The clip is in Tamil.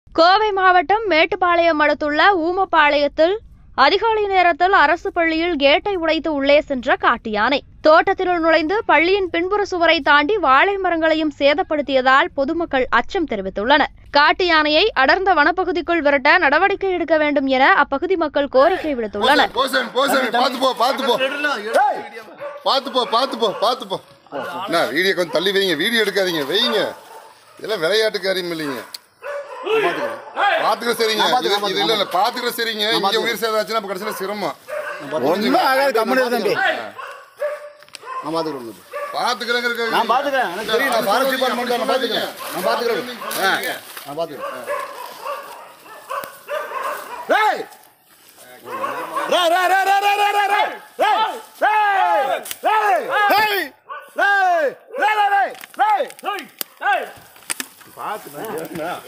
கோவை மாவட்டம் மேட்டுப்பாளையம் அடுத்துள்ள ஊமப்பாளையத்தில் அதிகாலை நேரத்தில் அரசு பள்ளியில் கேட்டை உடைத்து உள்ளே சென்ற காட்டு யானை தோட்டத்தினுள் நுழைந்து பள்ளியின் பின்புற சுவரை தாண்டி வாழை மரங்களையும் சேதப்படுத்தியதால் பொதுமக்கள் அச்சம் தெரிவித்துள்ளனர் காட்டு யானையை அடர்ந்த வனப்பகுதிக்குள் விரட்ட நடவடிக்கை எடுக்க வேண்டும் என அப்பகுதி மக்கள் கோரிக்கை விடுத்துள்ளனர் போசாமி போசாமி பார்த்து போ பார்த்து போ பார்த்து போ பார்த்து போ பார்த்து போ என்ன வீடியோ கொஞ்சம் தள்ளி வைங்க வீடியோ எடுக்காதீங்க வைங்க இதெல்லாம் விளையாட்டு காரியம் இல்லைங்க பாத்துக்கிற சரிங்க இது இது இல்ல இல்ல பாத்துக்கிற சரிங்க இங்க உயிர் சேதம் ஆச்சுன்னா அப்ப கடைசியில சிரமம் ஒன்றும் ஆகாது கம்முனு இரு தம்பி நான் பார்த்துக்கிறேன் தம்பி. பாத்துக்கிறேங்க நான் பார்த்துக்கிறேன் எனக்கு தெரியும் நான் ஃபாரஸ்ட் டிபார்ட்மெண்ட் நான் பார்த்துக்கிறேன் நான் பார்த்துக்கிறேன் ஆ, நான் பார்த்துக்கிறேன் டேய் ரே ரே ரே ரே ரே ரே ரே ரே ரே ரே ரே ரே ரே ரே ரே ரே ரே